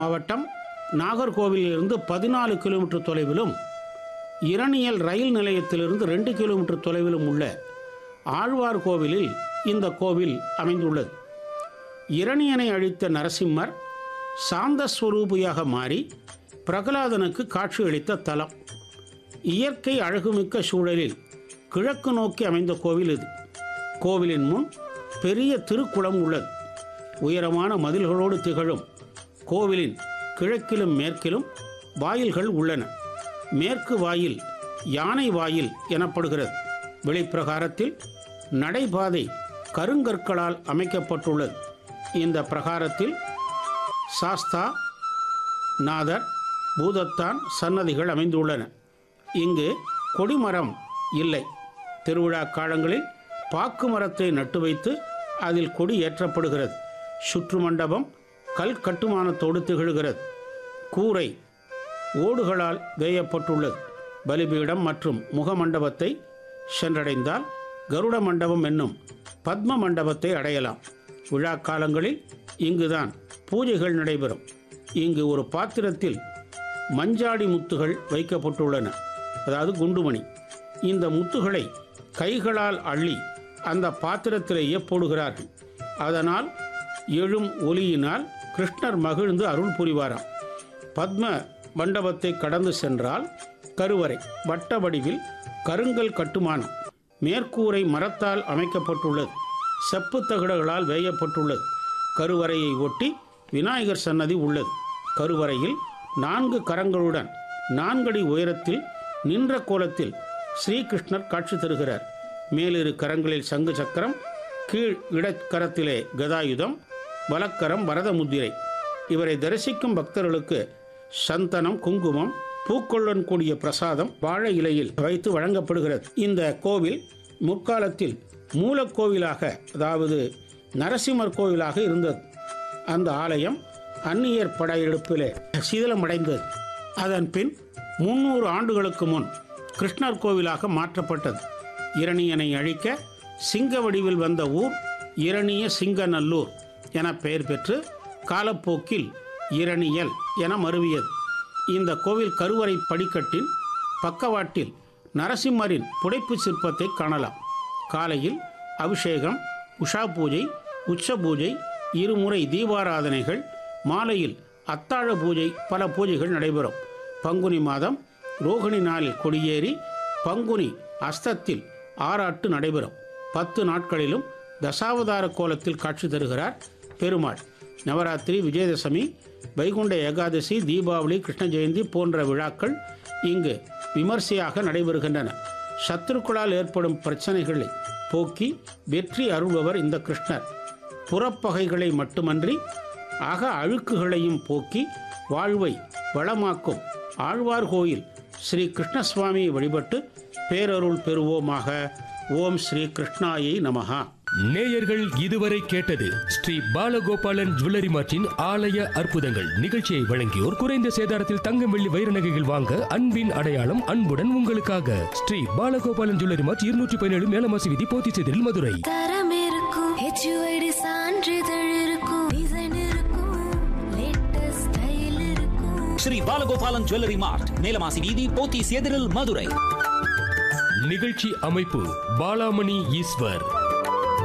மாவட்டம் நாகர்கோவிலிருந்து பதினாலு கிலோமீட்டர் தொலைவிலும் இரணியல் ரயில் நிலையத்திலிருந்து ரெண்டு கிலோமீட்டர் தொலைவிலும் உள்ள ஆழ்வார்கோவிலில் இந்த கோவில் அமைந்துள்ளது இரணியனை அழித்த நரசிம்மர் சாந்த ஸ்வரூபியாக மாறி பிரகலாதனுக்கு காட்சியளித்த தலம் இயற்கை அழகுமிக்க சூழலில் கிழக்கு நோக்கி அமைந்த கோவில் இது கோவிலின் முன் பெரிய திருக்குளம் உள்ளது உயரமான மதில்களோடு திகழும் கோவிலின் கிழக்கிலும் மேற்கிலும் வாயில்கள் உள்ளன மேற்கு வாயில் யானை வாயில் எனப்படுகிறது வெளிப்பிரகாரத்தில் நடைபாதை கருங்கற்களால் அமைக்கப்பட்டுள்ளது இந்த பிரகாரத்தில் சாஸ்தா நாதர் பூதத்தான் சன்னதிகள் அமைந்துள்ளன இங்கு கொடிமரம் இல்லை திருவிழா காலங்களில் பாக்கு மரத்தை நட்டு வைத்து அதில் கொடி ஏற்றப்படுகிறது சுற்று மண்டபம் கல் கட்டுமானத்தோடு திகழ்கிறது கூரை ஓடுகளால் வேயப்பட்டுள்ளது பலிபீடம் மற்றும் முகமண்டபத்தை சென்றடைந்தால் கருட மண்டபம் என்னும் பத்ம மண்டபத்தை அடையலாம் விழா காலங்களில் இங்குதான் பூஜைகள் நடைபெறும் இங்கு ஒரு பாத்திரத்தில் மஞ்சாடி முத்துகள் வைக்கப்பட்டுள்ளன அதாவது குண்டுமணி இந்த முத்துகளை கைகளால் அள்ளி அந்த பாத்திரத்திலேயே போடுகிறார்கள் அதனால் எழும் ஒலியினால் கிருஷ்ணர் மகிழ்ந்து அருள் புரிவாராம் பத்ம மண்டபத்தை கடந்து சென்றால் கருவறை வட்ட வடிவில் கருங்கல் கட்டுமானம் மேற்கூரை மரத்தால் அமைக்கப்பட்டுள்ளது செப்பு தகடுகளால் வேயப்பட்டுள்ளது கருவறையை ஒட்டி விநாயகர் சன்னதி உள்ளது கருவறையில் நான்கு கரங்களுடன் நான்கடி உயரத்தில் நின்ற கோலத்தில் ஸ்ரீகிருஷ்ணர் காட்சி தருகிறார் மேலிரு கரங்களில் சங்கு சக்கரம் கீழ் இடக்கரத்திலே கதாயுதம் வலக்கரம் வரத முத்திரை இவரை தரிசிக்கும் பக்தர்களுக்கு சந்தனம் குங்குமம் பூக்களுடன் கூடிய பிரசாதம் வாழை இலையில் வைத்து வழங்கப்படுகிறது இந்த கோவில் முற்காலத்தில் மூலக்கோவிலாக அதாவது நரசிம்மர் கோவிலாக இருந்தது அந்த ஆலயம் அந்நியர் படையெடுப்பிலே சீதளமடைந்தது அதன் பின் முன்னூறு ஆண்டுகளுக்கு முன் கிருஷ்ணர் கோவிலாக மாற்றப்பட்டது இரணியனை அழிக்க சிங்க வடிவில் வந்த ஊர் இரணிய சிங்கநல்லூர் என பெயர் பெற்று காலப்போக்கில் இரணியல் என மருவியது இந்த கோவில் கருவறை படிக்கட்டின் பக்கவாட்டில் நரசிம்மரின் புடைப்பு சிற்பத்தை காணலாம் காலையில் அபிஷேகம் உஷா பூஜை உச்ச பூஜை இருமுறை தீபாராதனைகள் மாலையில் அத்தாழ பூஜை பல பூஜைகள் நடைபெறும் பங்குனி மாதம் ரோகிணி நாளில் கொடியேறி பங்குனி அஸ்தத்தில் ஆராட்டு நடைபெறும் பத்து நாட்களிலும் தசாவதார கோலத்தில் காட்சி தருகிறார் பெருமாள் நவராத்திரி விஜயதசமி வைகுண்ட ஏகாதசி தீபாவளி கிருஷ்ண ஜெயந்தி போன்ற விழாக்கள் இங்கு விமர்சையாக நடைபெறுகின்றன சத்துருக்களால் ஏற்படும் பிரச்சனைகளை போக்கி வெற்றி அருள்பவர் இந்த கிருஷ்ணர் புறப்பகைகளை மட்டுமன்றி அக அழுக்குகளையும் போக்கி வாழ்வை வளமாக்கும் ஆழ்வார் கோயில் ஸ்ரீ கிருஷ்ணசுவாமியை வழிபட்டு பேரருள் பெறுவோமாக ஓம் ஸ்ரீ கிருஷ்ணாயை நமஹா நேயர்கள் இதுவரை கேட்டது ஸ்ரீ பாலகோபாலன் ஜுவல்லரி மார்ட்டின் ஆலய அற்புதங்கள் நிகழ்ச்சியை வழங்கியோர் குறைந்த சேதாரத்தில் தங்கம் வெள்ளி வைர நகைகள் வாங்க அன்பின் அடையாளம் அன்புடன் உங்களுக்காக ஸ்ரீ பாலகோபாலன் ஜுவல்லரி மார்ட் இருநூற்றி பதினேழு மேலமாசி விதி போத்திச்செதில் மதுரை தரம் இருக்கும் ஹெச்யூஐடி சான்றிதழ் இருக்கும் டிசைன் இருக்கும் லேட்டஸ்ட் ஸ்டைல் இருக்கும் ஸ்ரீ பாலகோபாலன் ஜுவல்லரி மார்ட் மேலமாசி வீதி போத்தீஸ் எதிரில் மதுரை நிகழ்ச்சி அமைப்பு பாலாமணி ஈஸ்வர்